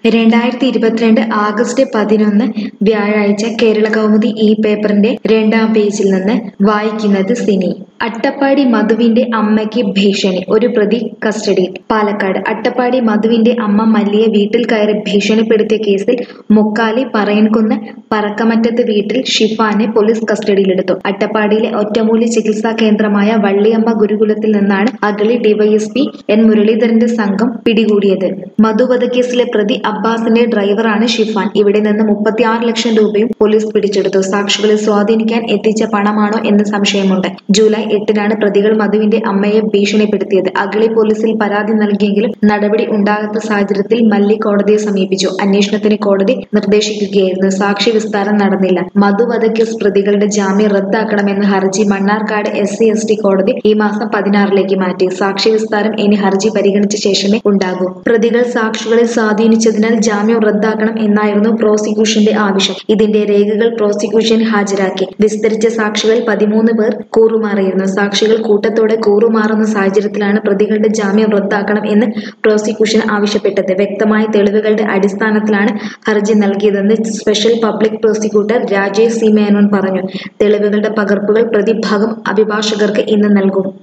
രണ്ടായിരത്തി ഇരുപത്തിരണ്ട് ആഗസ്റ്റ് പതിനൊന്ന് വ്യാഴാഴ്ച കേരള കൗമുദി ഈ പേപ്പറിന്റെ രണ്ടാം പേജിൽ നിന്ന് വായിക്കുന്നത് സിനി അട്ടപ്പാടി മധുവിന്റെ അമ്മയ്ക്ക് ഭീഷണി ഒരു പ്രതി കസ്റ്റഡിയിൽ പാലക്കാട് അട്ടപ്പാടി മധുവിന്റെ അമ്മ മല്ലിയെ വീട്ടിൽ കയറി ഭീഷണിപ്പെടുത്തിയ കേസിൽ മുക്കാലി പറയൻകുന്ന് പറക്കമറ്റത്ത് വീട്ടിൽ ഷിഫാനെ പോലീസ് കസ്റ്റഡിയിലെടുത്തു അട്ടപ്പാടിയിലെ ഒറ്റമൂലി ചികിത്സാ കേന്ദ്രമായ വള്ളിയമ്മ ഗുരുകുലത്തിൽ നിന്നാണ് അഗളി ഡിവൈഎസ്പി എൻ മുരളീധരന്റെ സംഘം പിടികൂടിയത് മധു വധക്കേസിലെ പ്രതി അബ്ബാസിന്റെ ഡ്രൈവറാണ് ഷിഫാൻ ഇവിടെ നിന്ന് മുപ്പത്തിയാറ് ലക്ഷം രൂപയും പോലീസ് പിടിച്ചെടുത്തു സാക്ഷികളെ സ്വാധീനിക്കാൻ എത്തിച്ച പണമാണോ എന്ന് സംശയമുണ്ട് ജൂലൈ എട്ടിനാണ് പ്രതികൾ മധുവിന്റെ അമ്മയെ ഭീഷണിപ്പെടുത്തിയത് അഗളി പോലീസിൽ പരാതി നൽകിയെങ്കിലും നടപടി ഉണ്ടാകാത്ത സാഹചര്യത്തിൽ മല്ലി കോടതിയെ സമീപിച്ചു അന്വേഷണത്തിന് കോടതി നിർദ്ദേശിക്കുകയായിരുന്നു സാക്ഷി വിസ്താരം നടന്നില്ല മധു വധക്കേസ് പ്രതികളുടെ ജാമ്യം റദ്ദാക്കണമെന്ന ഹർജി Mannarkkad S C S T കോടതി ഈ മാസം പതിനാറിലേക്ക് മാറ്റി സാക്ഷി വിസ്താരം ഇനി ഹർജി പരിഗണിച്ച ശേഷമേ ഉണ്ടാകൂ പ്രതികൾ സാക്ഷികളെ സ്വാധീനിച്ചതിനാൽ ജാമ്യം റദ്ദാക്കണം എന്നായിരുന്നു പ്രോസിക്യൂഷന്റെ ആവശ്യം ഇതിന്റെ രേഖകൾ പ്രോസിക്യൂഷൻ ഹാജരാക്കി വിസ്തരിച്ച സാക്ഷികൾ പതിമൂന്ന് പേർ കൂറുമാറിയിരുന്നു സാക്ഷികൾ കൂട്ടത്തോടെ കൂറുമാറുന്ന സാഹചര്യത്തിലാണ് പ്രതികളുടെ ജാമ്യം റദ്ദാക്കണം എന്ന് പ്രോസിക്യൂഷൻ ആവശ്യപ്പെട്ടത് വ്യക്തമായ തെളിവുകളുടെ അടിസ്ഥാനത്തിലാണ് ഹർജി നൽകിയതെന്ന് special public prosecutor Rajesh C Menon പറഞ്ഞു തെളിവുകളുടെ പകർപ്പുകൾ പ്രതിഭാഗം അഭിഭാഷകർക്ക് ഇന്ന് നൽകും